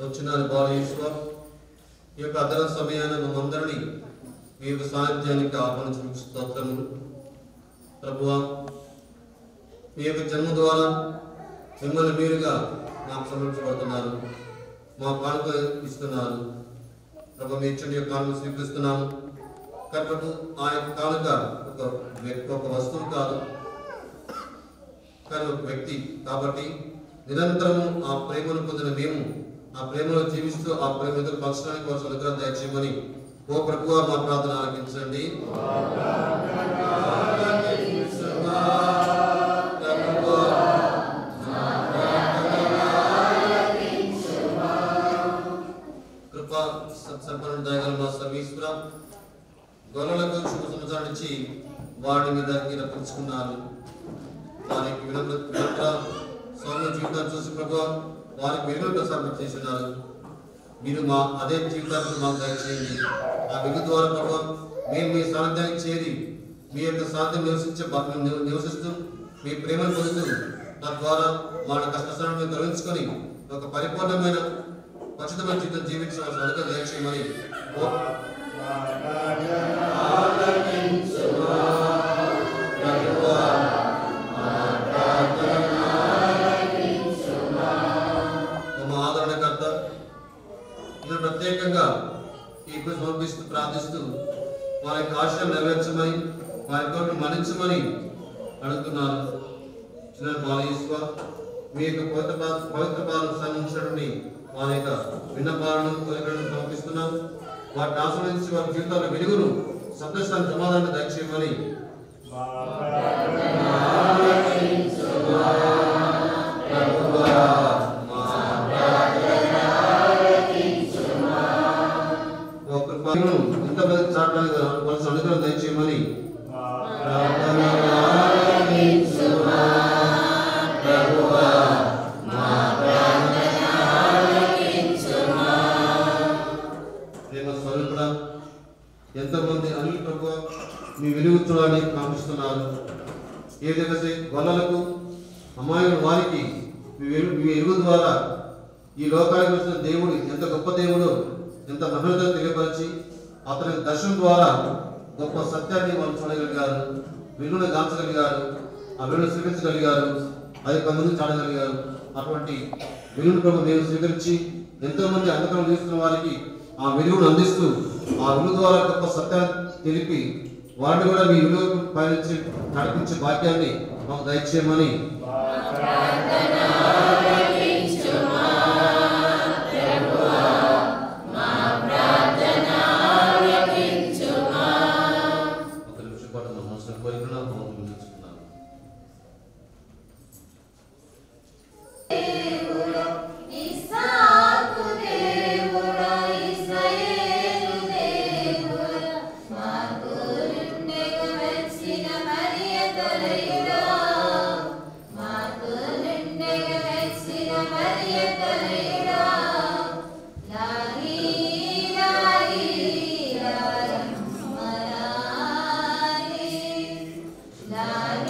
వచ్చిన బాలయేశ్వర ఈ యొక్క అదన సమయాన్ని మమ్మందరినీ మీ యొక్క సాహిత్యానికి ఆహ్వానించిన స్తోత్రములు ప్రభువా మీ యొక్క జన్మ ద్వారా మిమ్మల్ని మీరుగా మాకు సమర్పించబడుతున్నారు మా కానుక ఇస్తున్నారు ప్రభు మీ ఇచ్చిన యొక్క కానుక స్వీకరిస్తున్నాము కాబట్టి ఆ యొక్క కానుక ఒక వ్యక్తి ఒక వస్తువు కాదు కానీ ఒక వ్యక్తి కాబట్టి నిరంతరము ఆ ప్రేమను పొందిన మేము ఆ ప్రేమలో జీవిస్తూ ఆ ప్రేమ ఇతరులు పంచడానికి కోసం అనుగ్రహం దయచేయమని ఓ ప్రభువా మా ప్రార్థన ఆలకించండి కృప సత్సంపన్న దయగల మా సర్వీశ్వర గొర్రెలకు శుభ సంవత్సరాలు ఇచ్చి వాడి మీద రప్పించుకున్నారు వారికి వినమ్ర వినమ్ర స్వామి జీవితాన్ని చూసి ప్రభు వారికి వెలుగులు ప్రసాదం చేస్తున్నారు మీరు మా అదే జీవితాన్ని మాకు దయచేయండి ఆ వెలుగు ద్వారా ప్రభు మేము మీ సాన్నిధ్యానికి చేరి మీ యొక్క సాధ్యం నివసించే బా- నివ- నివసిస్తూ మీ ప్రేమను పొందుతూ తద్వారా వాళ్ళ కష్టస్థానాన్ని తొలగించుకొని ఒక పరిపూర్ణమైన ఖచ్చితమైన జీవితం జీవించవలసిన అనుక దయచేయమని ఓ మా ఆదరణకర్త నేను ప్రత్యేకంగా ఈ ఇప్పుడు సమర్పిస్తూ ప్రార్థిస్తూ వారి యొక్క ఆశయం నెరవేర్చమని వారి కోరిక మన్నించమని అడుగుతున్నాను చిన్న బాలయేశ్వ మీ యొక్క పవిత్ర పా- పవిత్ర పాలను సంబంధించినటువంటి వారి యొక్క విన్నపాలను కోరికలను సమర్పిస్తున్నాం వాటిని ఆశ్రయించి వారి జీవితాల వెలుగును సంతోషాన్ని సమాధానం దయచేయమని ఒక కృపను ఇంత పెద్ద చాటానికి వాళ్ళ అనుగ్రహం దయచేయమని ప్రేమ స్వరూపుడా ఎంతమంది అనిల్ ప్రభు మీ వెలుగు చూడడానికి కామిస్తున్నారు ఏ విధంగా చే- గొల్లలకు అమాయకుల వారికి మీ వెలుగు మీ వెలుగు ద్వారా ఈ లోకానికి వచ్చిన దేవుడు ఎంత గొప్ప దేవుడు ఎంత మహిళతో తెలియపరిచి అతని దర్శనం ద్వారా గొప్ప సత్యాన్ని వాళ్ళు చూడగలిగారు వెలుగును గాంచగలిగారు ఆ వెలుగును స్వీకరించగలిగారు అది కొంతమంది చాడగలిగారు అటువంటి వెలుగును ప్రభు మేము స్వీకరించి ఎంతో మంది అంధకారం చేస్తున్న వారికి ఆ వెలుగును అందిస్తూ ఆ వెలుగు ద్వారా గొప్ప సత్యాన్ని తెలిపి వారిని కూడా మీ వెలుగు పయనించి నడిపించే భాగ్యాన్ని మాకు దయచేయమని ఒక నిమిషం పాటు మా మనసులో కోరికను మా ముందు ఉంచుకున్నాను. ఇస్సాకు దేవుడా ఇశ్రాయేలు దేవుడా మాకు నిండెగా వెచ్చిన మరియ తనయుడా మాకు నిండెగా వెచ్చిన మరియ తనయుడా లాగి లాగి లాగి మనాలి లాగి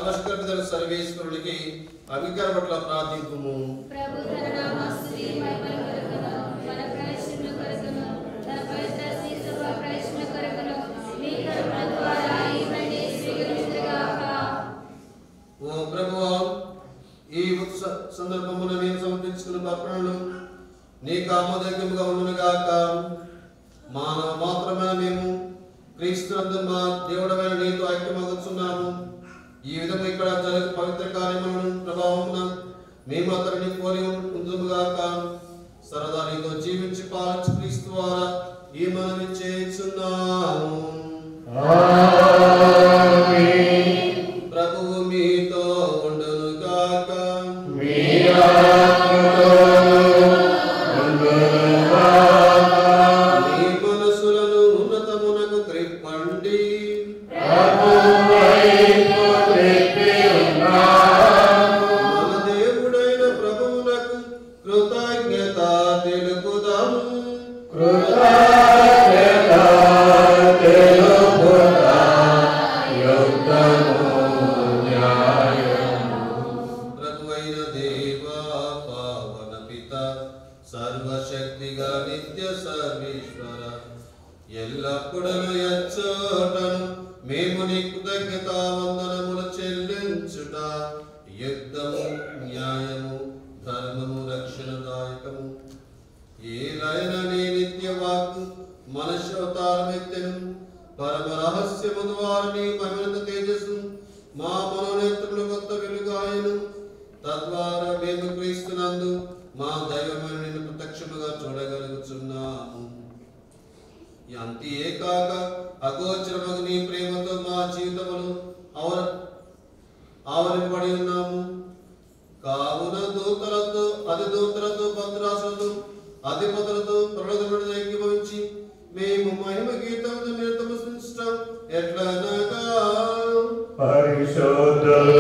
సర్వశక్తిగల సర్వేశ్వరునికి అంగీకార పట్ల ప్రార్థింపుము ప్రభు తన నామస్తుతి మహిమల కొరకును మన ప్రవేశముల కొరకును తన పవిత్ర శ్రీసభ ప్రవేశముల కొరకును మీ కరుణ ద్వారా ఈ బండి స్వీకరించుగాక ఓ ప్రభువా ఈ ఉత్స సందర్భమున నేను సమర్పించుకున్న అర్పణలు నీకు ఆమోదయోగ్యముగా ఉండునుగాక మానవ మాత్రమే మేము క్రీస్తునందు మా దేవుడమైన నీతో ఐక్యమగుతున్నాము ఈ విధము ఇక్కడ జరుగు పవిత్ర కార్యములను ప్రభావమున మేము అతడిని పోలి ఉందుముగాక సరదా నీతో జీవించి పాలించి క్రీస్తు ద్వారా ఈ మనవి చేస్తున్నాము ప్రభువు మీతో ఉండునుగాక మీ మనసులను ఉన్నతమునకు త్రిప్పండి మన దేవుడైన ప్రభువునకు కృతజ్ఞత తెలుపుదాము ప్రభువైన దేవా పావన పిత సర్వశక్తిగా నిత్య సర్వేశ్వర ఎల్లప్పుడూ ఎచ్చోటను మేము నీ కృతజ్ఞత వందనములు చెల్లించుట యుద్ధము న్యాయము ధర్మము రక్షణదాయకము ఏలైన నీ నిత్య వాక్కు మనశవతారమెత్తెను పరమ రహస్యము ద్వారా నీ మహిమత తేజస్సు మా మనోనేత్రులు కొత్త వెలుగాయను తద్వారా మేము క్రీస్తునందు మా దైవమైన నిన్ను ప్రత్యక్షముగా చూడగలుగుతున్నాము అంతే కాక అగోచరమగు నీ ప్రేమతో మా జీవితములు ఆవర ఆవరింపబడి ఉన్నాము కావున దూతలతో అతి దూతలతో భద్రాసులతో అధిపతులతో ప్రళోదముడు ఏకీభవించి మేము మహిమ గీతములు నిరతము సృష్టిస్తాం ఎట్లనగా పరిశోధల్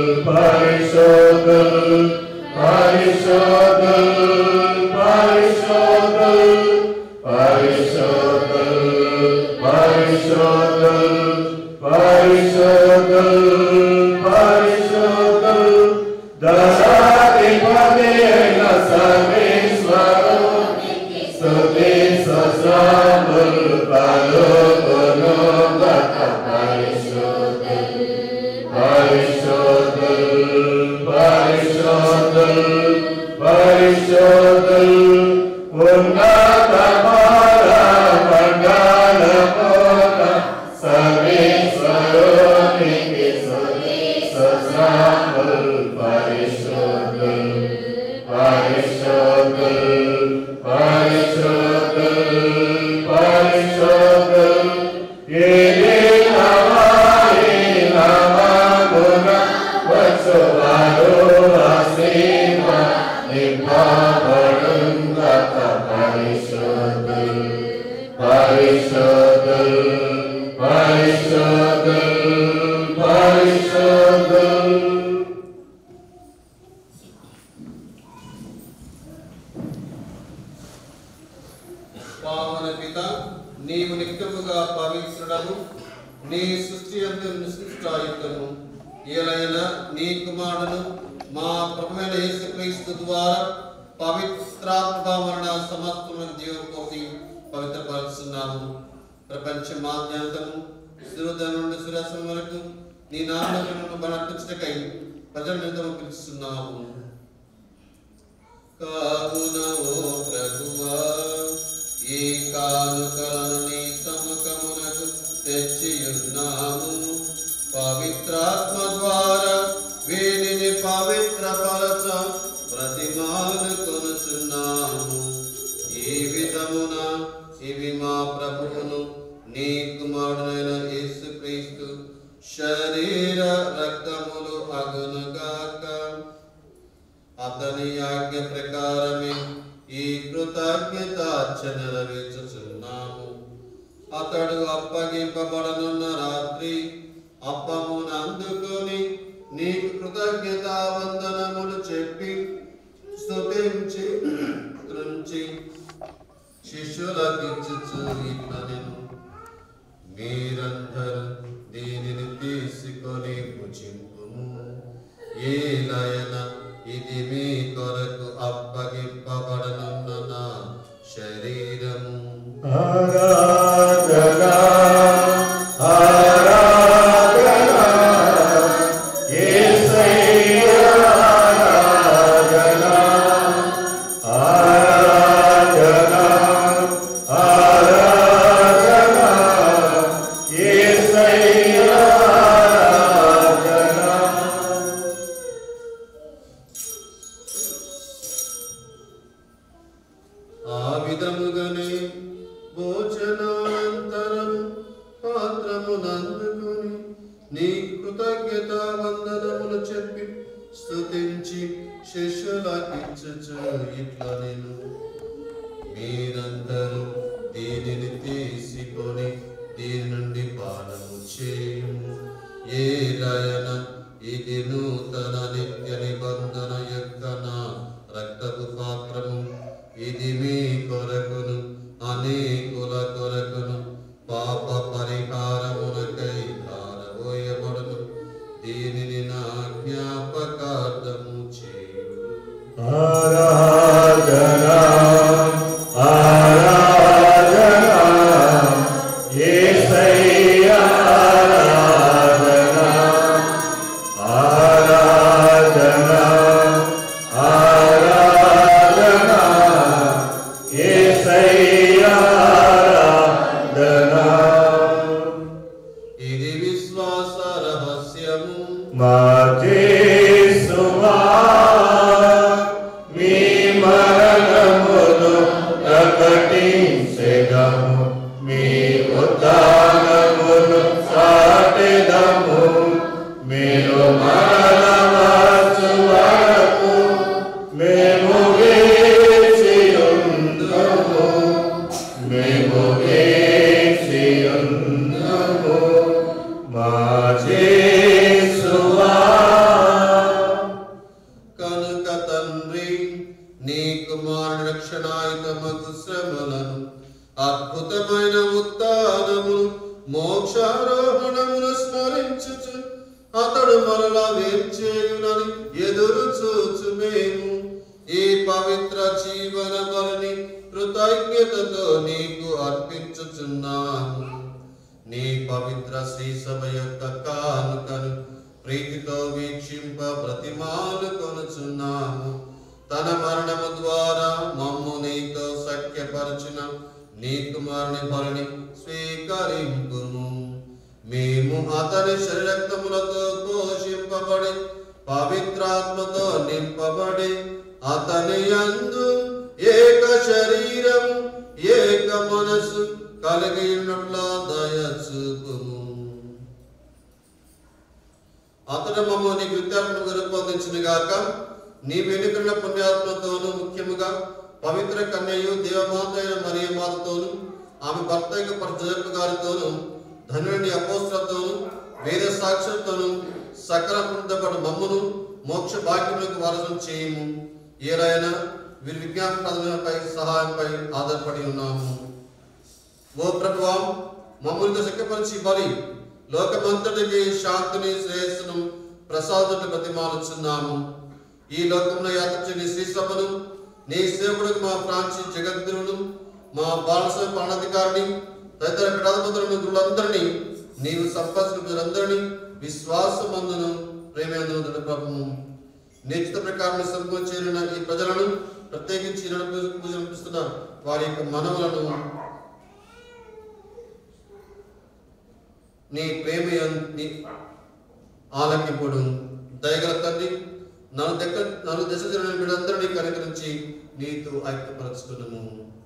పరిశోధల్ పరిశోధల్ పరిశోధల్ పరిశోధల్ పరిశోధల్ పరిశోధల్ పరిశోధల్ దశాధిపతి అయిన సర్వేశ్వరు స్తుతి ససాముల్ పలుకును గత పరిశోధల్ పరిశోధల్ పరిశోధల్ పరిశోధల్ ఉన్నతమార మండలమోన సర్వేశ్వరునికి స్తుతి ససాముల్ పరిశోధల్ పరిశోధల్ పరిశోధల్ పరిశోధల్ ఏదే నమాయి నమగుణ వత్సవారు ఆసీమ నింపబడుంగత పరిశోధల్ పరిశోధల్ పరిశోధల్ పరిశోధల్ పావన పిత నీవు నిత్యముగా పవిత్రుడము నీ సృష్టి అందు నిశ్చిష్టాయుక్తము ఏలైనా నీ కుమారుడు మా ప్రభువైన యేసుక్రీస్తు ద్వారా పవిత్రాత్మరణ సమస్తమైన జీవం కోసి పవిత్రపరుస్తున్నాము ప్రపంచ మాధ్యాంతము శిరోధ నుండి శిరస్సు వరకు నీ నామలను బలర్పించటకై ప్రజల నిధులు పిలుస్తున్నాము కావున ఓ ప్రభువా ఈ కానుకలను నీ సముఖమునకు తెచ్చియున్నాము పవిత్రాత్మ ద్వారా వీనిని పవిత్రపరచ ప్రతిమాను కొనుచున్నాము ఈ విధమున ఇవి మా ప్రభువును నీ కుమారుడైన యేసుక్రీస్తు శరీర రక్తములు అగునుగాక అతని ఆజ్ఞ ప్రకారమే ఈ కృతజ్ఞతార్చన నెరవేర్చుచున్నాము అతడు అప్పగింపబడనున్న రాత్రి అప్పమును అందుకొని నీకు కృతజ్ఞత వందనములు చెప్పి స్తుతించి త్రుంచి శిష్యులకిచ్చుచు ఇట్లా నేను మీరందరూ దీనిని తీసుకొని భుజింపుము ఏలయన ఇది మీ కొరకు అప్పగింపబడనున్న నా శరీరము ఆరాధన ఆరాధన యేసయ్య ఆరాధన ఆరాధన ఆరాధన యేసయ్య ఆరాధన ఆ విధముగానే భోజనానంతరం పాత్రమునందుకొని నీ కృతజ్ఞత వందనములు చెప్పి స్తుతించి శిష్యులకిచ్చుచు ఇట్లా నేను మీరందరూ దీనిని తీసుకొని దీని నుండి పానము చేయుము ఏ లయన ఇది నూతన నిత్య నిబంధన యొక్క నా రక్తపు పాత్రము ఇది మీ కొరకును అనేకుల కొరకును పాప పరిహారమునకై ధారపోయబడును దీనిని నా జ్ఞాపకార్థము చేయుడు ఆరాధన ఆరాధన యేసయ్య ఆరాధన ఆరాధన ఆరాధన యేసయ్య ఆరాధన ఇది విశ్వాస రహస్యము మా చేసువా మీ మరణమును ప్రకటించెదము మీ ఉద్ధానమును సాటెదము మీరు మరణవచ్చు వరకు మేము వేచియుందుము మేము వేచియుందుము మా చేసువా కనుక తండ్రి నీ కుమారుని రక్షణాయుతమగు శ్రమలను అద్భుతమైన ఉత్థానమును మోక్షారోహణమును స్మరించుచు అతడు మరలా వేర్చేయునని ఎదురు చూచు మేము ఈ పవిత్ర జీవన బలిని కృతజ్ఞతతో నీకు అర్పించుచున్నాము నీ పవిత్ర శ్రీ సభ యొక్క కానుకను ప్రీతితో వీక్షింప ప్రతిమాలు కొనుచున్నాము తన మరణము ద్వారా మమ్ము నీతో సఖ్యపరచిన నీ కుమారుని బలిని స్వీకరింపుము మేము అతని శరీరక్తములతో పోషింపబడి పవిత్రాత్మతో నింపబడి అతని యందు ఏక శరీరం ఏక మనసు కలిగి ఉన్నట్ల దయచూపుము అతడు మమ్మల్ని కృత్యాత్మకు రూపొందించిన గాక నీ వెనుకన్న పుణ్యాత్మతోను ముఖ్యముగా పవిత్ర కన్యయు దేవమాత అయిన మరియ మాతతోను ఆమె భర్త యొక్క ప్రజపు గారితోను ధనుని అపోస్లతోను వేద సాక్షులతోను సకల పుణ్యపడు మమ్మును మోక్ష భాగ్యములకు వారసం చేయము ఏలైనా వీరి విజ్ఞాపనపై సహాయంపై ఆధారపడి ఉన్నాము ఓ ప్రభువా మమ్మల్ని శక్తిపరిచి బలి లోకమంతటికి శాంతిని శ్రేయస్సును ప్రసాదుని ప్రతిమాలుచున్నాము ఈ లోకంలో యాత్ర నీ శ్రీసభను నీ సేవకుడికి మా ప్రాంచి జగద్గురును మా బాలస పాలనాధికారిని తదితర పీఠాధిపతులను గురులందరినీ నీవు సంపర్శించిన ప్రజలందరినీ విశ్వాసమందును ప్రేమేందును దృఢప్రభము నిశ్చిత ప్రకారం సంపూర్ణ చేరిన ఈ ప్రజలను ప్రత్యేకించి పూజనిపిస్తున్న వారి యొక్క మనవులను నీ ప్రేమ నీ ఆలకింపుడు దయగల తండ్రి నన్ను దగ్గర నన్ను దశ జరిగిన వీడందరినీ కనుకరించి నీతో ఐక్యపరచుకున్నాము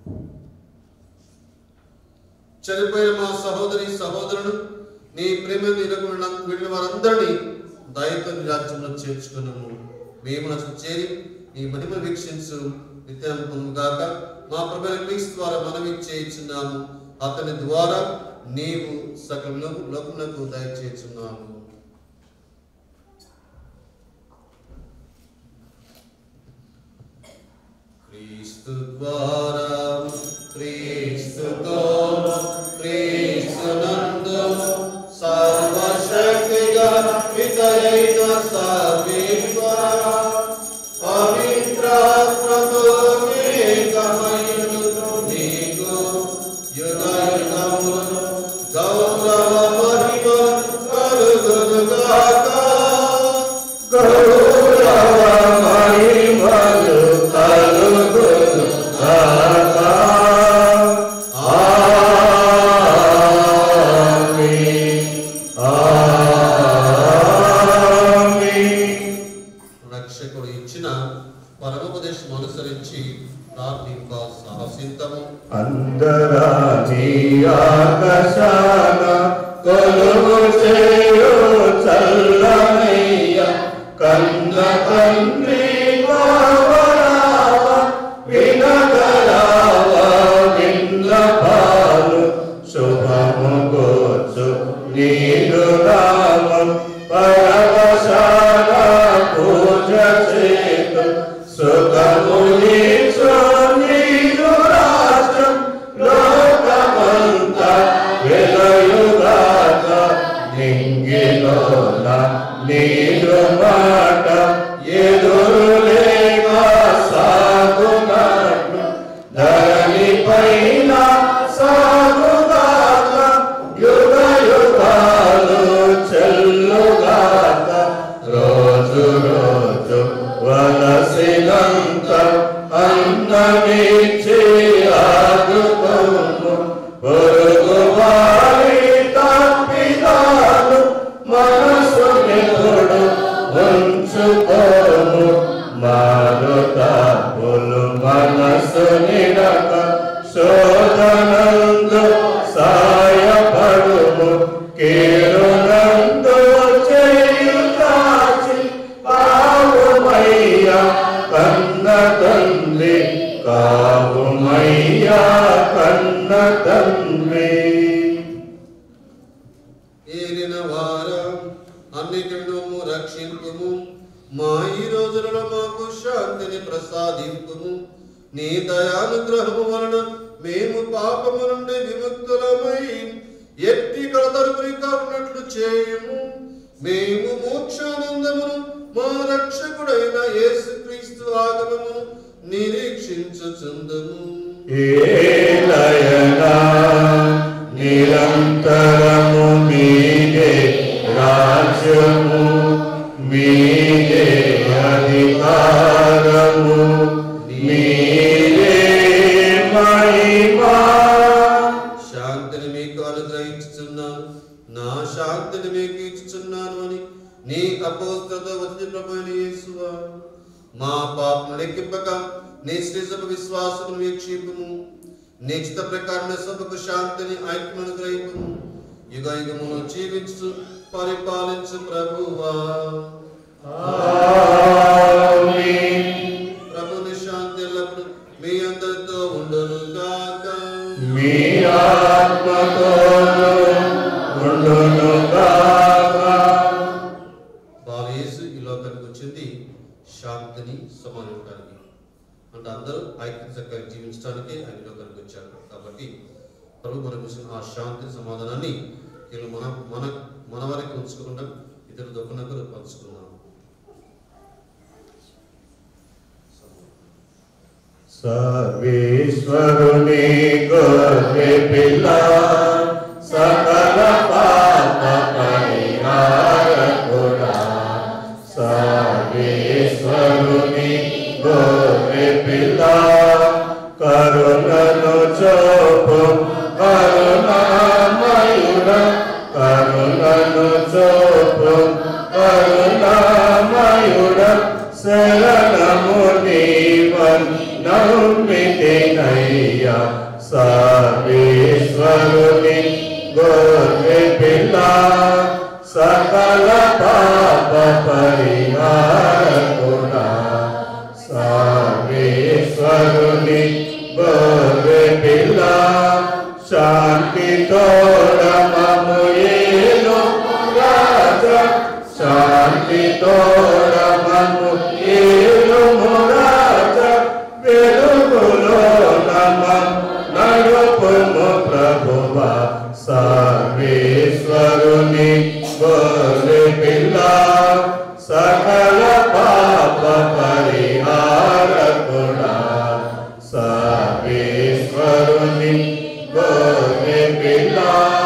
చనిపోయిన మా సహోదరి సహోదరుడు నీ ప్రేమ వీడిన వారందరినీ దయతో నీ రాజ్యంలో చేర్చుకున్నాము మేము నచ్చు చేరి నీ మహిమ వీక్షించు నిత్యానుభవం గాక మా ప్రభు క్రీస్తు ద్వారా మనవి చేయించున్నాము అతని ద్వారా నీవు సకల లోకములకు దయచేస్తున్నాము క్రీస్తు ద్వారా క్రీస్తుతో క్రీస్తునందు సర్వశక్తిగా పితరైన సర్వేశ్వరుడు రక్షకుడు ఇచ్చిన పరమోపదేశం అనుసరించి ప్రార్థింప సాహసింతము అందరాని ఆకాశాన కొలువు చేయు చల్లనయ్య కన్న తండ్రి వావరావ వినగరావ విన్నపాలు శుభము కోచు నీరు రామం పరవశాల పూజ చేతు సుఖము నీచు నీరు రాష్ట్రం లోకమంతా వెలయుగాక నింగిలోన నీరు మాట ఎదురు లేక సాగునట్లు ధరణి పైన సాగుగాక యుగ యుగాలు చెల్లుగాక రోజు రోజు వలసినంత అన్నమిచ్చి ఆదుకోము పొరుగు వారి తప్పిదాలు మనసు ఎప్పుడు ఉంచుకోము మారు తప్పులు మనసు నిడక శోధనందు సాయపడుము కీరునందు చేయుతాచి పావుమయ్య కన్న తండ్రి కావుమయ్య కన్న తండ్రి ఏలిన వారం అన్నిటిను రక్షింపుము మా ఈ రోజులలో మాకు శాంతిని ప్రసాదింపుము నీ దయానుగ్రహము వలన మేము పాపము నుండి విముక్తులమై ఎట్టి కడతరుపుని కాకున్నట్లు చేయుము మేము మోక్షానందమును మా రక్షకుడైన యేసుక్రీస్తు ఆగమమును నిరీక్షించుచుందము ఏలయనా నిరంతరము మీదే రాజ్యము మీదే అధికారము మీదే మహిమా శాంతిని మీకు అనుగ్రహించుచున్నాను నా శాంతిని మీకు ఇచ్చుచున్నాను అని నీ అపోస్తలతో వచ్చిన ప్రభుని యేసువా మా పాపము లెక్కింపక నీ శ్రీసభ విశ్వాసము వీక్షింపుము నీ చిత్త ప్రకారం సభకు శాంతిని ఐక్యం అనుగ్రహింపుము యుగ యుగమును జీవించు పరిపాలించు ప్రభువా ఆమేన్. ప్రభుని శాంతి ఎల్లప్పుడు మీ అందరితో ఉండును గాక మీ ఆత్మతోను ఉండును గాక బాలు యేసు ఈ లోకానికి వచ్చింది శాంతిని సమానించడానికి అంటే అందరూ ఐక్యత చక్కగా జీవించడానికి ఆయన ఈ లోకానికి వచ్చారు కాబట్టి ప్రభు మనకు ఇచ్చిన ఆ శాంతి సమాధానాన్ని వీళ్ళు మన మన మన వరకు ఉంచుకోకుండా ఇతరులు దొక్కనొకరు పంచుకున్నాం సర్వేశ్వరుని గొర్రె పిల్ల సకల పాప పరిహారకుడా సర్వేశ్వరుని గొర్రె పిల్ల కరుణను చూపు కరుణామయుడ కరుణను చూపు కరుణామయుడ శరణము నీవన్ నమ్మితినయ్యా సర్వేశ్వరుని గొర్రె పిల్ల సకల పాప పరిహారకుడా సర్వేశ్వరుని గొర్రె పిల్ల శాంతి తోడమము ఏను రాజా శాంతి తోడమము ఏను రాజా వెలుగులో నమ నడుపుము ప్రభువా సర్వేశ్వరుని గొర్రె పిల్ల సకల పాప పరిహారకుడా సర్వేశ్వరుని గొర్రె పిల్ల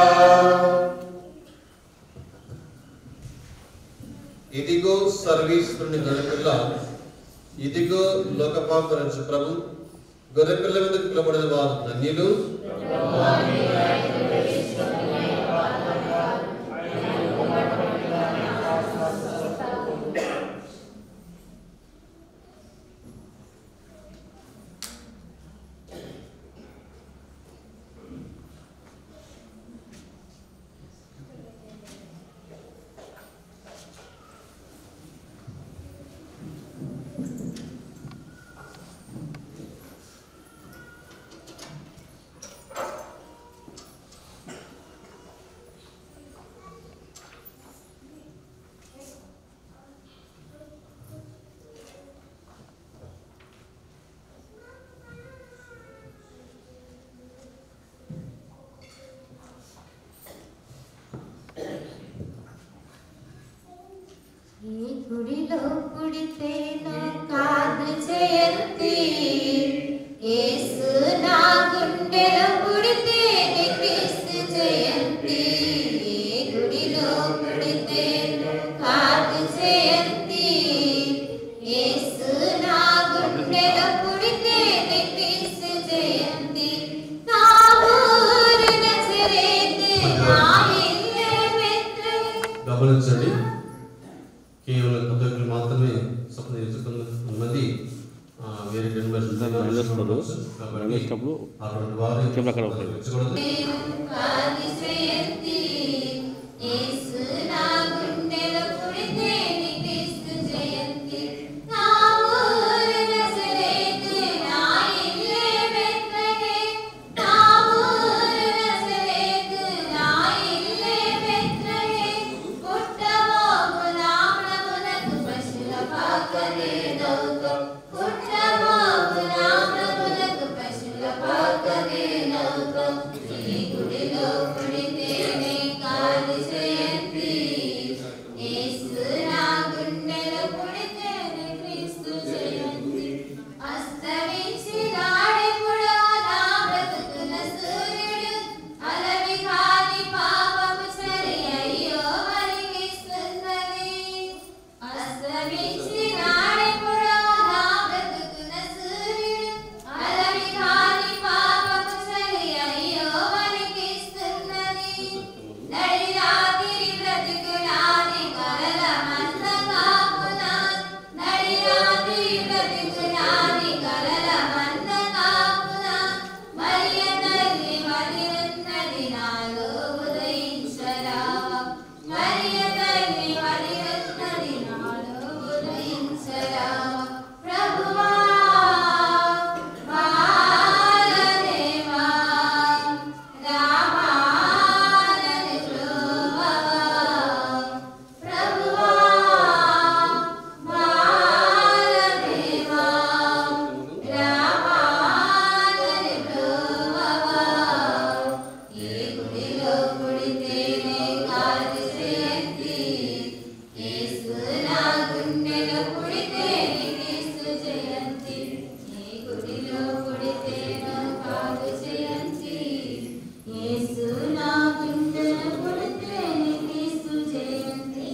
ఇదిగో సర్వీశ్వరుని గొర్రెపిల్ల ఇదిగో లోకపాపరచు ప్రభు గొర్రెపిల్ల మీద పిలబడిన వారు ధన్యులు గుడిలో పుడితేను కాదు జయంతి యేసు నా గుండెలో పుడితేనే క్రీస్తు జయంతి గుడిలో పుడితేను కాదు జయంతి యేసు నా గుండెలో పుడితేనే క్రీస్తు జయంతి నా ఊరు నజరేతు నా ఇల్లే బెత్లెహేమ్ గమనించండి కేవలం కథకులు మాత్రమే స్వప్న ఎదుర్కొన్న మంది ఆ, వేరే కన్వర్షన్ వెళ్ళేస్తారు. కాబట్టి వెళ్ళేటప్పుడు అటువంటి వారు కెమెరా అక్కడ ఉంటుంది. ఉంచకూడదు. కాది జయంతి యేసు నా గుండెలో పుడితేనే క్రీస్తు జయంతి నా ఊరు నజరేతు నా ఇల్లే బెత్లెహేమ్ నా ఊరు నజరేతు నా ఇల్లే బెత్లెహేమ్ పుట్టబోగు నా ప్రభునకు పశుల పాకనే నౌక పుట్టబోగు నా ప్రభునకు పశుల పాకనే నౌక ఈ గుడిలో పుడితేనే కాదు జయంతి యేసు నా గుండెలో పుడితేనే క్రీస్తు జయంతి అస్తమించినాడెప్పుడో నా బ్రతుకున సూర్యుడు అలవి కాని పాపము సరి అయ్యో మరిగిస్తున్నది అస్తమించినాడెప్పుడో నా బ్రతుకున సూర్యుడు అలవి కాని పాపము సరి అయ్యో మరిగిస్తున్నది నడి రాత్రి బ్రతుకులాని కలల మందగాపున నడి రాత్రి బ్రతుకులాని కలల మందగాపున మరియ తల్లి మదిరున్నది నాలో ఉదయించరావా మరియ తల్లి మదిరున్నది నాలో ఉదయించరావా ప్రభువా బాలదేవా రామానని ప్రభువా ప్రభువా బాలదేవా రామానని ప్రభువా ఏ గుడిలో పుడితేనే కాదు జయంతి యేసు నా గుండెలో పుడితేనే క్రీస్తు జయంతి ఏ గుడిలో పుడితేనో కాదు జయంతి యేసు నా గుండెలో పుడితేనే క్రీస్తు జయంతి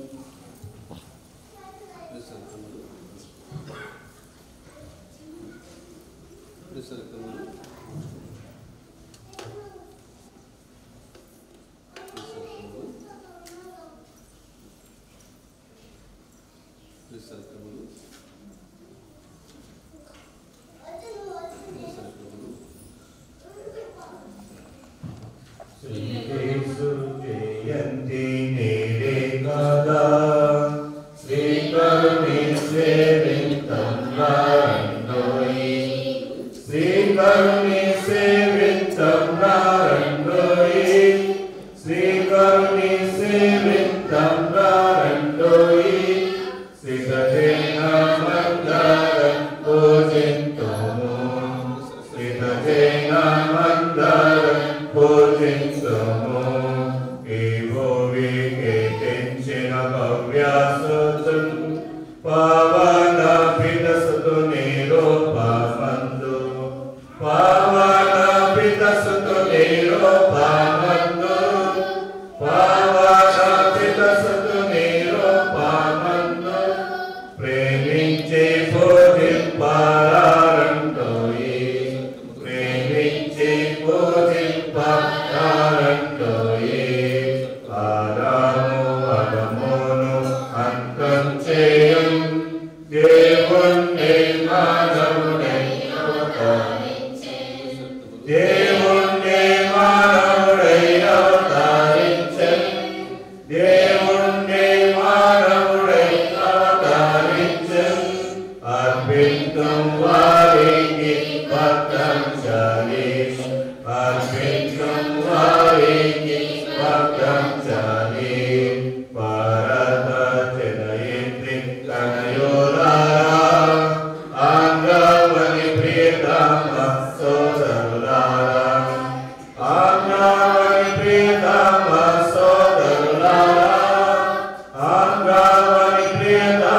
శ్రీయేసు జయంతి నేడే కదా శ్రీకరుణి సేవితం నారండోయి శ్రీకరుణి సేవితం నారండోయి శ్రీకరుణి సేవితం నారండోయి శ్రీతేన మందరం పూజింతుము శ్రీతేన మందరం పూజింతుము ఈ భూమికి తెంచిన భవ్యాసుతం పవన పితసుతు నిరూపమందు పవన పితసుతు నిరూపమందు పవన పితసుతు నిరూపమందు ప్రేమించి పూజింపారంటోయి ప్రేమించి పూజింపారంటోయి ఆదాము అదమును అంతం చేయం దేవుణ్ణి మానవుడై దేవుణ్ణి మానవుడై అవతరించే దేవుణ్ణి మానవుడై అవతరించే అర్పితం వారికి పతంజలి అర్పితం వారికి పతంజలి భారత జనయేత్రి కనయోరారా ఆంధ్రవని ప్రియతమ సోదరులారా ఆంధ్రవని ప్రియతమ సోదరులారా ఆంధ్రవని ప్రియతమ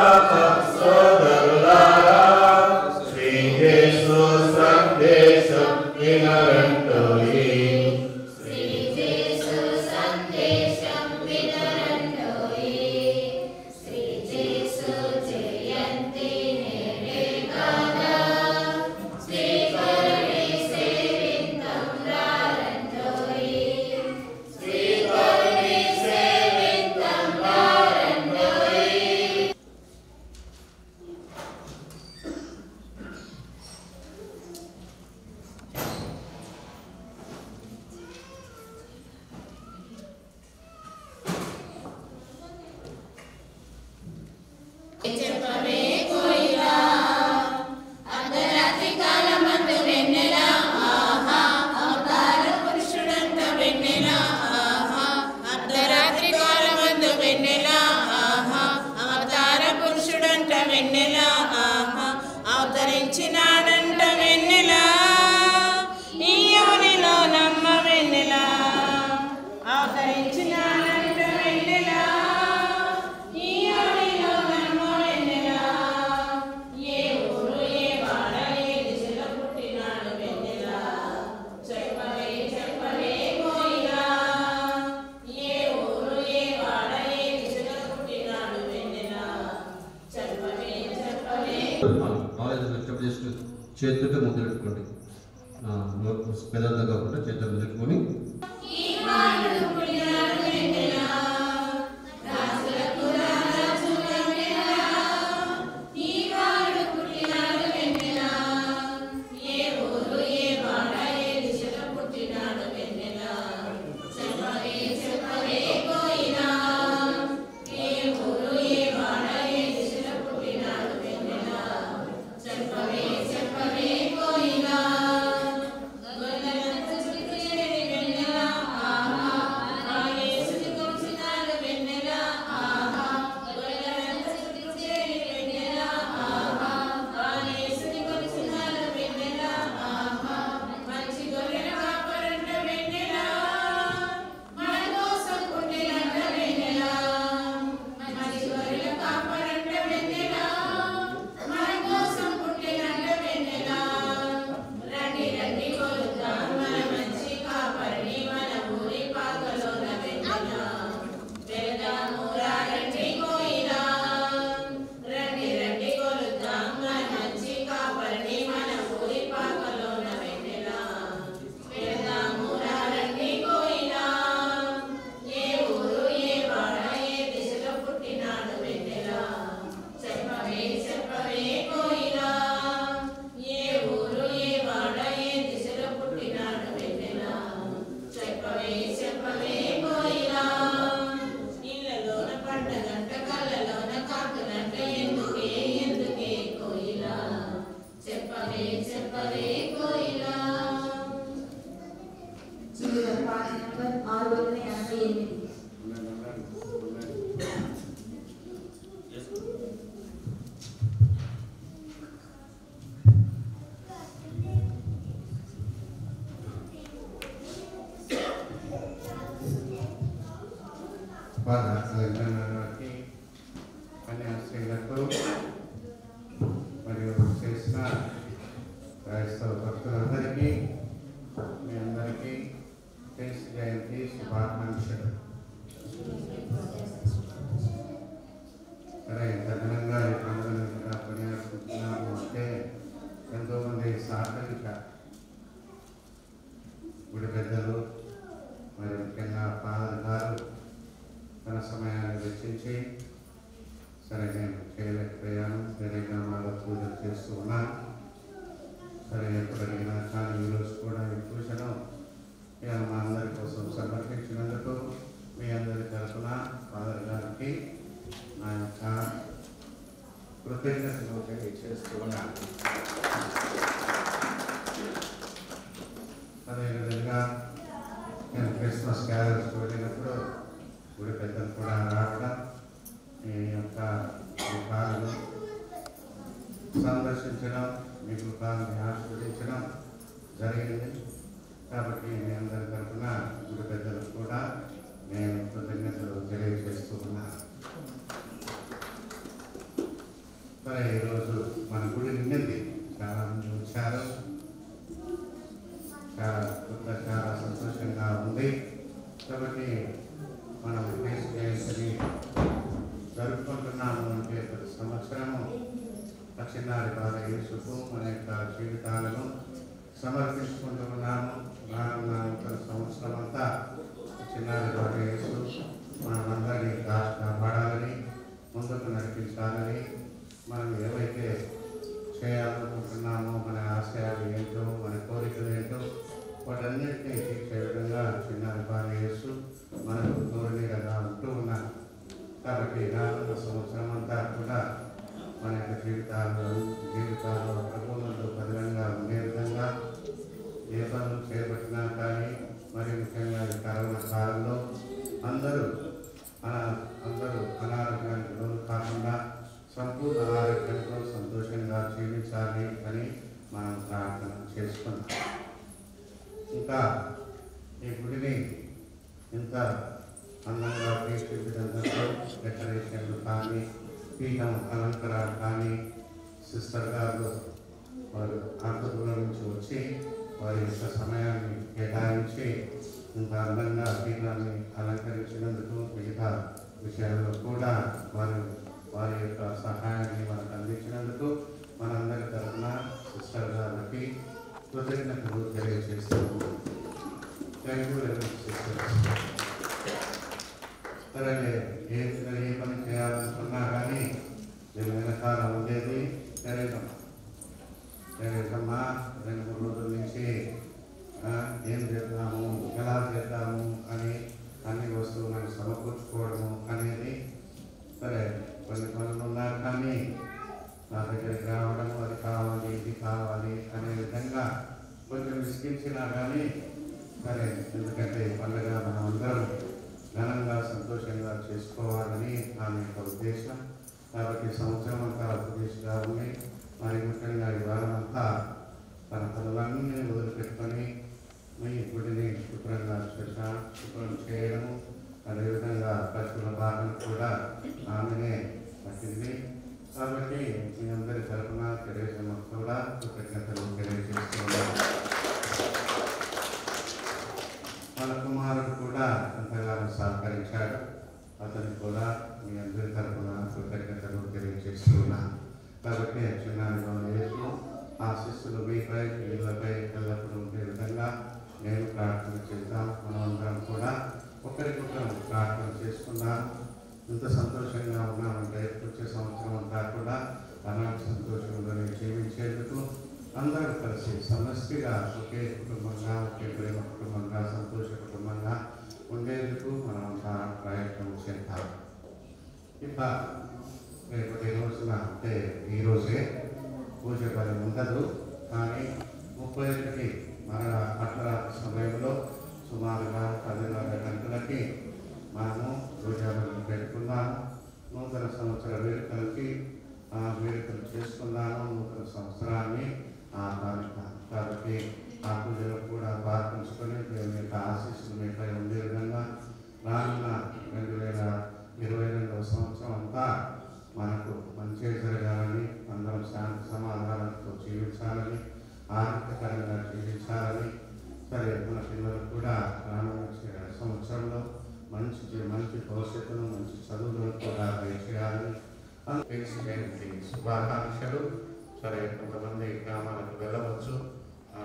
అవతరించినాడంట వెన్నెలా ఈ యోనిలో నమ్మ వెన్నెలా అవతరించినాడంట వెన్నెలా ఈ యోనిలో నమ్మ వెన్నెలా ఏ ఊరు ఏ వాడ ఏ దిశలో పుట్టినాడు వెన్నెలా చెప్పవే చెప్పవే పోయినా ఏ ఊరు ఏ వాడ ఏ దిశలో పుట్టినాడు వెన్నెలా చెప్పవే చెప్పవే ఆలోచన వచ్చేప్పుడు జస్ట్ చేతులతో ముద్ర పెట్టుకోండి ఆ, నో- పెదాలతో కాకుండా చేతులు ముద్ర పెట్టుకొని ఇళ్ళలోన పండగంట కళ్ళలోన కాకులంట ఎందుకే ఎందుకే కోయిలా చెప్పవే చెప్పవే కోయిలా చివరి పాట నెంబర్ ఆరు వందల ఎనభై ఎనిమిది వారికి కన్యాశ్రీలకు మరియు చేసిన క్రైస్తవ భక్తులందరికీ మీ అందరికీ క్రీస్తు జయంతి శుభాకాంక్షలు సరే ఇంత ఘనంగా ఈ పండుగను కూడా కొనియాడుకుంటున్నాము అంటే ఎంతోమంది సహకరించారు గుడి పెద్దలు మరి ముఖ్యంగా ఫాదర్ గారు తన సమయాన్ని వెచ్చించి సరే నేను చేయలేకపోయాను వేరే గ్రామాల్లో పూజలు చేస్తూ ఉన్నాను సరే ఎప్పుడు అడిగినా కానీ ఈరోజు కూడా ఈ పూజను నేను మా అందరి కోసం సమర్పించినందుకు మీ అందరి తరఫున ఫాదర్ గారికి నా యొక్క కృతజ్ఞతలు తెలియజేస్తూ ఉన్నాను అదేవిధంగా నేను క్రిస్మస్ గ్యాదర్స్ వెళ్ళినప్పుడు గుడి పెద్దలు కూడా రావడం మీ యొక్క గృహాలను సందర్శించడం మీ గృహాన్ని ఆస్వాదించడం జరిగింది కాబట్టి మీ అందరి తరఫున గుడి పెద్దలకు కూడా నేను కృతజ్ఞతలు తెలియజేస్తూ ఉన్నాను సరే ఈరోజు మన గుడి నిండింది చాలా మంది వచ్చారు చాలా కొత్త చాలా సంతోషంగా ఉంది కాబట్టి మనం క్రీస్తు జయంతిని జరుపుకుంటున్నాము అంటే ప్రతి సంవత్సరము ఆ చిన్నారి బాధ యేసుకు మన యొక్క జీవితాలను సమర్పించుకుంటూ ఉన్నాము రానున్న ఒక సంవత్సరం అంతా చిన్నారి బాధ యేసు మనమందరినీ కాచి కాపాడాలని ముందుకు నడిపించాలని మనం ఏవైతే చేయాలనుకుంటున్నామో మన ఆశయాలు ఏంటో మన కోరికలు ఏంటో వాటన్నిటినీ తీర్చే విధంగా చిన్నారి బాధ యేసు మనకు తోడునీడగా ఉంటూ ఉన్నారు కాబట్టి రానున్న సంవత్సరం అంతా కూడా మన యొక్క జీవితాలు జీవితాలు ప్రభువులందు బలంగా ఉండే విధంగా ఏ పనులు చేపట్టినా కానీ మరి ముఖ్యంగా ఈ కరోనా కాలంలో అందరూ అనా అందరూ అనారోగ్యానికి లోను కాకుండా సంపూర్ణ ఆరోగ్యంతో సంతోషంగా జీవించాలి అని చేసుకున్నాం ఇంకా ఈ గుడిని ఇంత అందంగా తీర్చిదిద్దినందుకు డెకరేషన్లు కానీ పీఠం అలంకరణ కానీ సిస్టర్ గారు వారు అంత దూరం నుంచి వచ్చి వారి యొక్క సమయాన్ని కేటాయించి ఇంత అందంగా పీఠాన్ని అలంకరించినందుకు మిగతా విషయాల్లో కూడా వారు వారి యొక్క సహాయాన్ని మనకు అందించినందుకు మనందరి తరఫున సిస్టర్ గారికి కృతజ్ఞతలు తెలియజేస్తున్నాము thank you very much sisters సరే ఏ ఏ పని చేయాలనుకున్నా కానీ నేను వెనకాల ఉండేది శరీరం శరీరమ్మా రెండు మూడు రోజుల నుంచి ఆ, ఏం చేద్దాము ఎలా చేద్దాము అని అన్ని వస్తువులను సమకూర్చుకోవడము అనేది సరే కొన్ని పనులు ఉన్నారు కానీ నా దగ్గరికి రావడం అది కావాలి ఇది కావాలి అనే విధంగా కొంచెం విసిగించినా కానీ సరే ఎందుకంటే ఈ పండుగ మనం అందరం ఘనంగా సంతోషంగా చేసుకోవాలని ఆమె యొక్క ఉద్దేశం కాబట్టి సంవత్సరం అంతా ఉద్దేశంగా ఉంది మరి ముఖ్యంగా ఈ వారం అంతా తన పనులన్నీ వదిలిపెట్టుకొని మీ గుడిని శుభ్రంగా శుభ్ర శుభ్రం చేయడము అదేవిధంగా పశువుల భాగం కూడా ఆమెనే పట్టింది కాబట్టి మీ అందరి తరఫున తెలియజేయడం కూడా కృతజ్ఞతలు తెలియజేస్తున్నాను మన కుమారుడు కూడా ఎంతగానో సహకరించాడు అతనికి కూడా మీ అందరి తరఫున కృతజ్ఞతలు తెలియజేస్తున్నాను కాబట్టి చిన్నారిలో యేసు ఆశిస్సులు మీపై వీళ్ళపై ఎల్లప్పుడూ ఉండే విధంగా నేను ప్రార్థన చేద్దాం మనమందరం కూడా ఒకరికొకరు ప్రార్థన చేసుకుందాం ఇంత సంతోషంగా ఉన్నామంటే వచ్చే సంవత్సరం అంతా కూడా అలాంటి సంతోషంలో జీవించేందుకు అందరూ కలిసి సమష్టిగా ఒకే కుటుంబంగా ఒకే ప్రేమ కుటుంబంగా సంతోష కుటుంబంగా ఉండేందుకు మనం అంతా ప్రయత్నం చేద్దాం ఇక రేపటి రోజున అంటే ఈ రోజే పూజ పని ఉండదు కానీ ముప్పై ఒకటి మన అర్ధరాత్రి సమయంలో సుమారుగా పదిన్నర గంటలకి మనము పూజా పని పెట్టుకున్నాము నూతన సంవత్సర వేడుకలకి ఆ వేడుకలు చేసుకున్నాము నూతన సంవత్సరాన్ని ఆహ్వానిస్తాం కాబట్టి ఆ పూజలో కూడా పాటించుకొని దేవుని యొక్క ఆశీస్సులు మీపై ఉండే విధంగా రానున్న రెండు వేల ఇరవై రెండవ సంవత్సరం అంతా మనకు మంచి జరగాలని అందరం శాంతి సమాధానాలతో జీవించాలని ఆరోగ్యకరంగా జీవించాలని సరే మన పిల్లలకు కూడా రానున్న సంవత్సరంలో మంచి జీ- మంచి భవిష్యత్తును మంచి చదువులను కూడా దయచేయాలని తెలిసి జయంతి శుభాకాంక్షలు సరే కొంతమంది గ్రామాలకు వెళ్ళవచ్చు ఆ,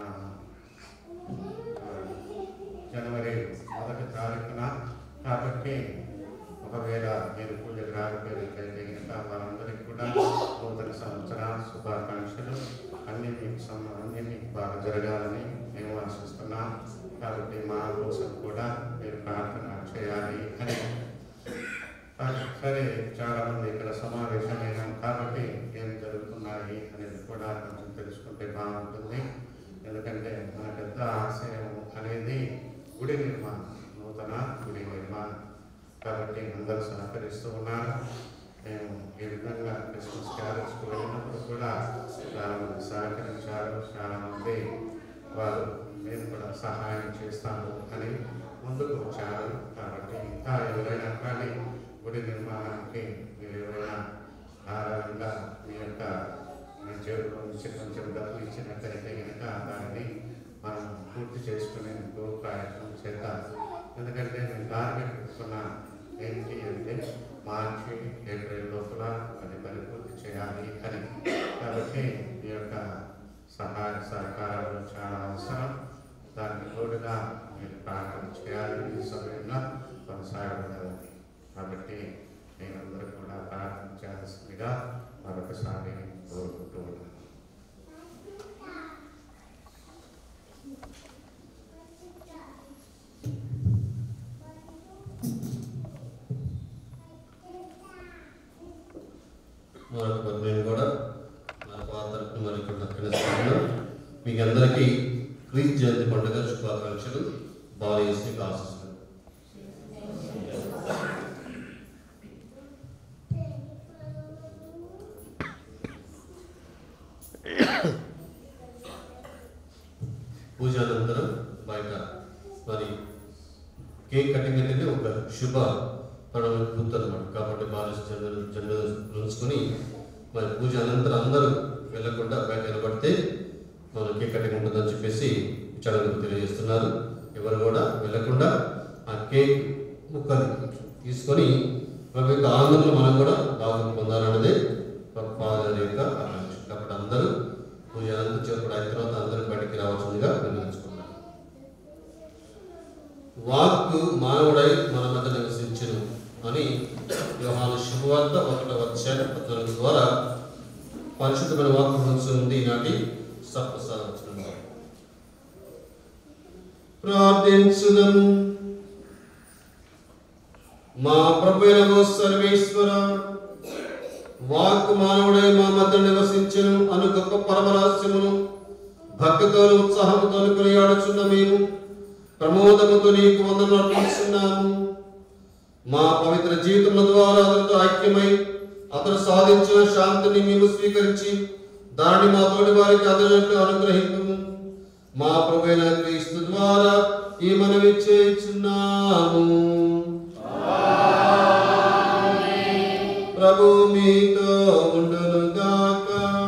జనవరి మొదటి తారీఖున కాబట్టి ఒకవేళ మీరు పూజకు రాకపోయినట్లయితే కనుక వారందరికీ కూడా నూతన సంవత్సర శుభాకాంక్షలు అన్ని మీకు సమ- అన్ని మీకు బాగా జరగాలని మేము ఆశిస్తున్నాం కాబట్టి మా కోసం కూడా మీరు ప్రార్థన చేయాలి అని సరే చాలా మంది ఇక్కడ సమావేశమైనాం కాబట్టి ఏం జరుగుతున్నాయి అనేది కూడా కొంచెం తెలుసుకుంటే బాగుంటుంది ఎందుకంటే మన పెద్ద ఆశయం అనేది గుడి నిర్మాణం నూతన గుడి నిర్మాణం కాబట్టి అందరూ సహకరిస్తూ ఉన్నారు మేము ఈ విధంగా క్రిస్మస్ క్యారెట్స్కి వెళ్ళినప్పుడు కూడా చాలా మంది సహకరించారు చాలా మంది వారు మేము కూడా సహాయం చేస్తాము అని ముందుకు వచ్చారు కాబట్టి ఇంకా ఎవరైనా కానీ గుడి నిర్మాణానికి మీరు ఎవరైనా ఆధారంగా మీ యొక్క మీ జేబులో నుంచి కొంచెం డబ్బులు ఇచ్చినట్లయితే కనుక దానిని మనం పూర్తి చేసుకునేందుకు ప్రయత్నం చేద్దాం ఎందుకంటే నేను టార్గెట్ పెట్టుకున్న ఏంటి అంటే మార్చి ఏప్రిల్ లోపల అది పరిపూర్తి చేయాలి అని కాబట్టి ఈ యొక్క సహాయ సహకారాలు చాలా అవసరం దానికి తోడుగా మీరు ప్రార్థన చేయాలి ఈ సమయంలో కొనసాగబడాలి కాబట్టి నేనందరూ కూడా ప్రార్థన చేయాల్సిందిగా మరొకసారి కోరుకుంటూ ఉన్నాను మరొక నేను కూడా నా పాత్రకు మరి ఇక్కడ నక్కిన మీకు అందరికీ క్రీస్తు జయంతి పండుగ శుభాకాంక్షలు బాలయేసు ఆశిస్తున్నాను పూజ అనంతరం బయట మరి కేక్ కటింగ్ అనేది ఒక శుభ పడవ గుర్తు అనమాట కాబట్టి బాగా జన్మ జన్మ ఉంచుకొని మరి పూజ అనంతరం అందరూ వెళ్ళకుండా బయట నిలబడితే మన కేక్ కటింగ్ ఉంటుందని చెప్పేసి చడలకు తెలియజేస్తున్నారు ఎవరు కూడా వెళ్ళకుండా ఆ కేక్ ముక్కలు తీసుకొని మన యొక్క ఆనందంలో మనం కూడా భాగం పొందాలన్నదే ఫాదర్ యొక్క ఆకాంక్ష కాబట్టి అందరూ పూజ అనంతరం చేరుకుని అయిన తర్వాత అందరూ బయటికి రావాల్సిందిగా వినియోగించుకున్నారు వాక్కు మానవుడై మన మధ్య నివసించును అని యోహాను శుభవార్త ఒకటవ అధ్యాయం పద్నాలుగు ద్వారా పరిశుద్ధమైన వాక్కు ఉంది ఈనాటి సప్తసాగవచనంలో ప్రార్థించుదం మా ప్రభుత్వ సర్వేశ్వర వాక్కు మానవుడై మా మధ్య నివసించును అను గొప్ప పరమరహస్యమును భక్తితో ఉత్సాహంతో కొనియాడుచున్న మేము ప్రమోదముతో నీకు వందనలు అర్పిస్తున్నాము మా పవిత్ర జీవితముల ద్వారా అతనితో ఐక్యమై అతను సాధించిన శాంతిని మేము స్వీకరించి దానిని మా తోటి వారికి అదనట్లు అనుగ్రహింపము మా ప్రభువైన క్రీస్తు ద్వారా ఈ మనవి చేయుచున్నాము ప్రభు మీతో ఉండును గాక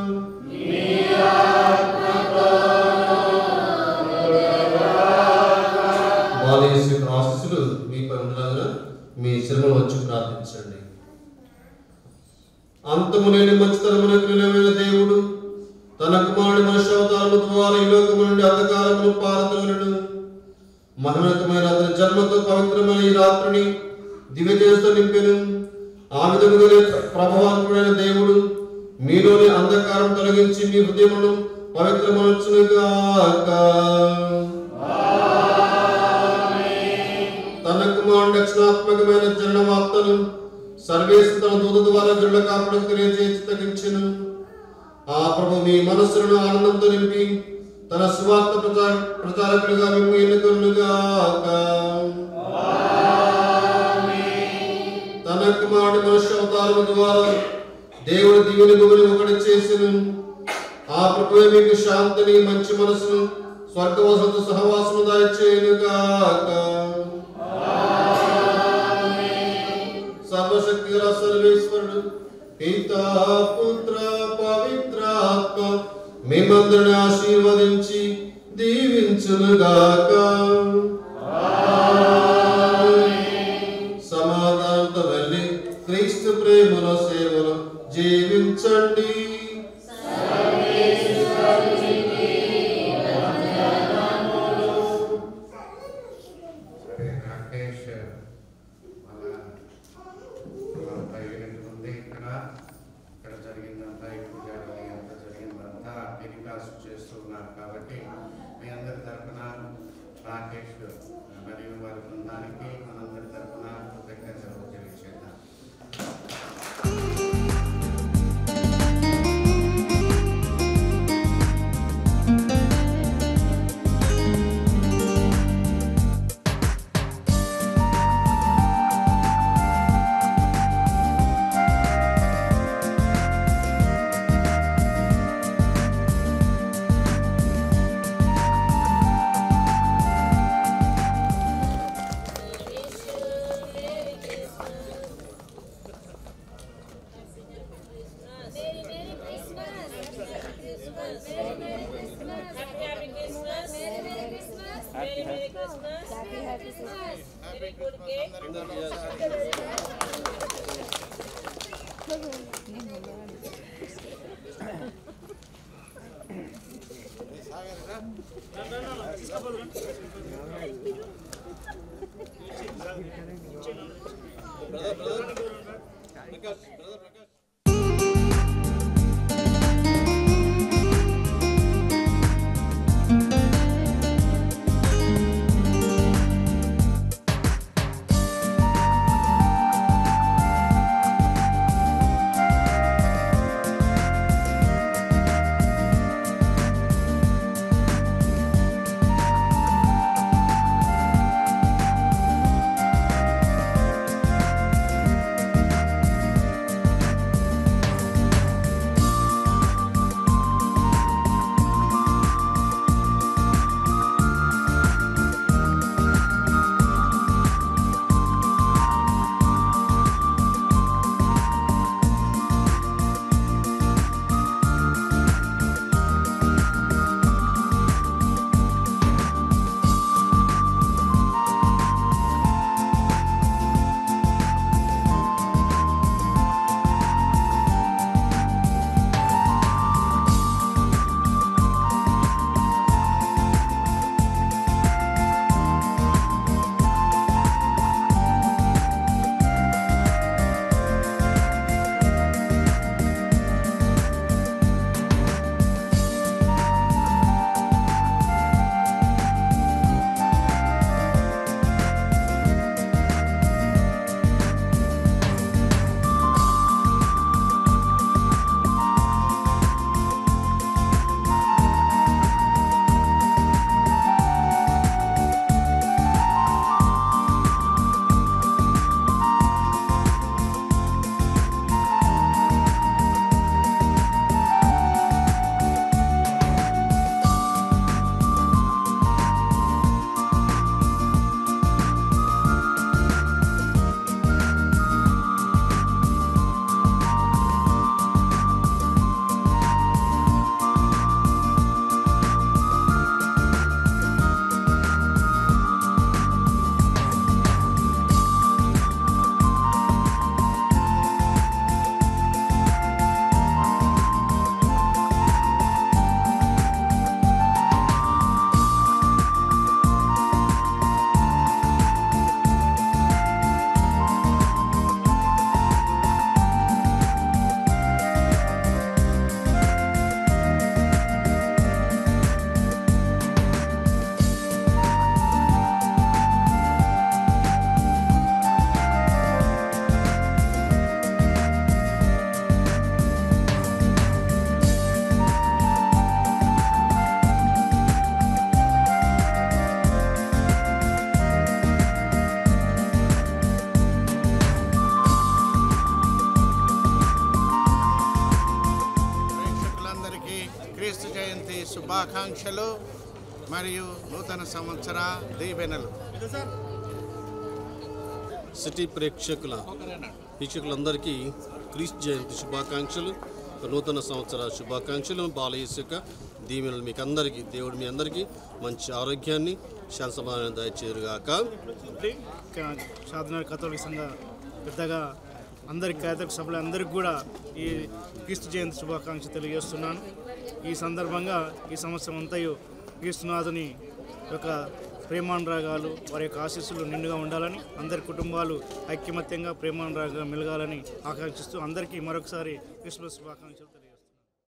బాలేసు యొక్క ఆశీస్సులు మీపై ఉండలాగా మీ శ్రమలు వచ్చి ప్రార్థించండి అంతము లేని మంచితనమునకు నిలవైన దేవుడు తన కుమారుడి మనుష్యావతారము ద్వారా ఈ లోకము నుండి అంధకారమును పారద్రోలుడు మహోన్నతమైన అతని జన్మతో పవిత్రమైన ఈ రాత్రిని దివ్య చేస్తూ నింపెను ఆ విధముగానే ప్రభావంతుడైన దేవుడు మీలోని అంధకారం తొలగించి మీ హృదయమును పవిత్రమనొచ్చునుగాక తన కుమారుడు రక్షణాత్మకమైన జనన వార్తను సర్వేశ్వర తన దూత ద్వారా గరుడ కాపుడు తెలియజేసి తగ్గించెను ఆ ప్రభు మీ మనస్సులను ఆనందంతో నింపి తన సువార్త ప్రచార ప్రచారకులుగా మేము ఎన్నుకొనుగాక తన కుమారుడి మనుష్య అవతారము ద్వారా దేవుడు దివిని భూమిని ఒకటి చేసిన ఆ ప్రభువే మీకు శాంతిని మంచి మనసును స్వర్గవాసంతో సహవాసము దయచేయునుగాక సర్వశక్తి గల సర్వేశ్వరుడు పితా పుత్ర పవిత్రాత్మ మిమ్మందరిని ఆశీర్వదించి దీవించునుగాక సమాధానంతో వెళ్ళి క్రీస్తు ప్రేమలో సేవలో జీవించండి సరే రాకేష్ మన అంతా యూనిట్ ఉంది ఇక్కడ ఇక్కడ జరిగిందంతా ఈ పూజారి అంతా జరిగిందంతా టెలికాస్ట్ చేస్తున్నారు కాబట్టి మీ అందరి తరఫున రాకేష్ మరియు వారి బృందానికి మనందరి తరఫున కృతజ్ఞతలు తెలియజేద్దాం Thank క్రీస్తు జయంతి శుభాకాంక్షలు మరియు నూతన సంవత్సర దీవెనలు సిటీ ప్రేక్షకుల వీక్షకులందరికీ క్రీస్తు జయంతి శుభాకాంక్షలు నూతన సంవత్సర శుభాకాంక్షలు బాలయేసు యొక్క దీవెనలు మీకు అందరికీ దేవుడు మీ అందరికీ మంచి ఆరోగ్యాన్ని శాంత సమాధానం దయచేరుగాక సాధన కథోలిక సంఘ పెద్దగా అందరి కేథలిక్ సభ్యులందరికీ కూడా ఈ క్రీస్తు జయంతి శుభాకాంక్ష తెలియజేస్తున్నాను ఈ సందర్భంగా ఈ సంవత్సరం అంతయు క్రీస్తునాథుని యొక్క ప్రేమానురాగాలు వారి యొక్క ఆశీస్సులు నిండుగా ఉండాలని అందరి కుటుంబాలు ఐక్యమత్యంగా ప్రేమానురాగా మెలగాలని ఆకాంక్షిస్తూ అందరికీ మరొకసారి క్రిస్మస్ శుభాకాంక్షలు తెలియజేస్తున్నాను.